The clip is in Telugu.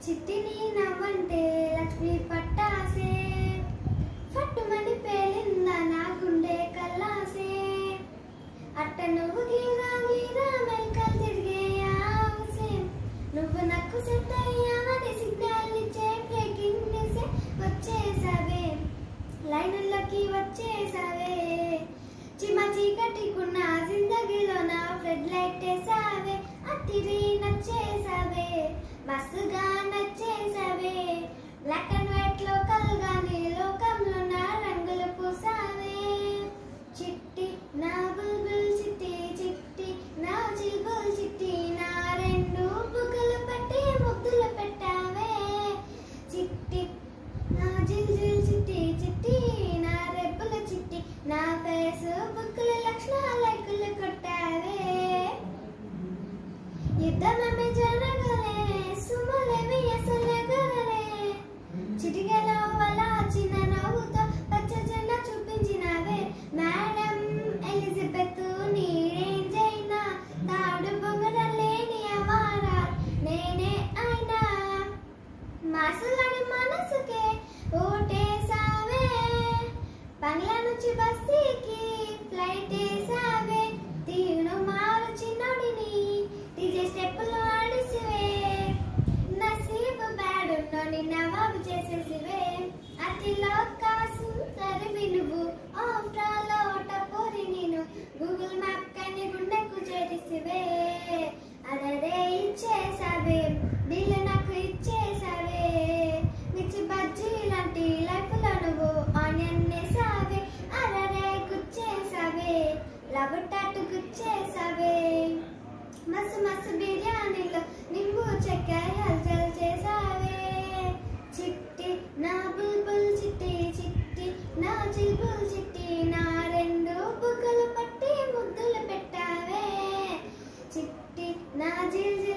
చిట్టిని నవ్వంటే లక్ష్మి పట్టాసే పట్టుమని పేలిందా నా గుండె కల్లాసే అట్ట నువ్వు గీరా గీరా మెల్కలు తిరిగే ఆవుసే నువ్వు నాకు సెట్ అయ్యావని సిగ్నల్ ఇచ్చే బ్రేకింగ్ న్యూస్ వచ్చేసావే లైన్లోకి వచ్చేసావే చిమ చీకటికున్న జిందగీలో నా ఫ్లడ్ లైట్ వేసావే అతిరి నచ్చేసావే మస్తుగా నచ్చేసావే బ్లాక్ అండ్ వైట్ లోకల్ గాని లోకంలో నా రంగులు పూసావే చిట్టి నా బుల్బుల్ చిట్టి చిట్టి నా చిల్బుల్ చిట్టి నా రెండు బుగ్గలు పట్టి ముద్దులు పెట్టావే చిట్టి నా జిల్ జిల్ చిట్టి చిట్టి నా రెబ్బల చిట్టి నా ఫేస్ బుక్కుల లక్షణ లైకులు కొట్టావే యుద్ధమే జరగలే సుమలేవి అసలే గరలే చిటికెలో వల చిన్న నవ్వుతో పచ్చ జెండ చూపించినవే మేడం ఎలిజబెత్ నీ రేంజ్ అయినా తాడు బొంగర లేని అవారా నేనే అయినా మాసులని మనసుకే ఓటేసావే బంగ్లా నుంచి బస్తీకి ఫ్లైట్ వేసావే తీను మారు చిన్నోడిని డీజే స్టెప్పులు ఆడిసివే నసీబు బ్యాడు నోని నవాబు చేసేసివే అతిలో కాసు తరివి నువ్వు ఆఫ్రాలో పోరి నేను గూగుల్ మ్యాప్ కని గుండెకు చేరిసివే అదరే ఇచ్చేసావే బిల్లు నాకు ఇచ్చేసావే మిర్చి బజ్జీ లాంటి లైఫ్ లో నువ్వు ఆనియన్ వేసావే అరరే గుచ్చేసావే లవ్ టాటు గుచ్చేసావే మస్తు మస్తు బిర్యానీలో నింబు చక్కెర హల్చల్ చేసావే చిట్టి నా బుల్బుల్ చిట్టి చిట్టి నా చిల్బుల్ చిట్టి నా రెండు బుగ్గలు పట్టి ముద్దులు పెట్టావే చిట్టి నా జిల్ జిల్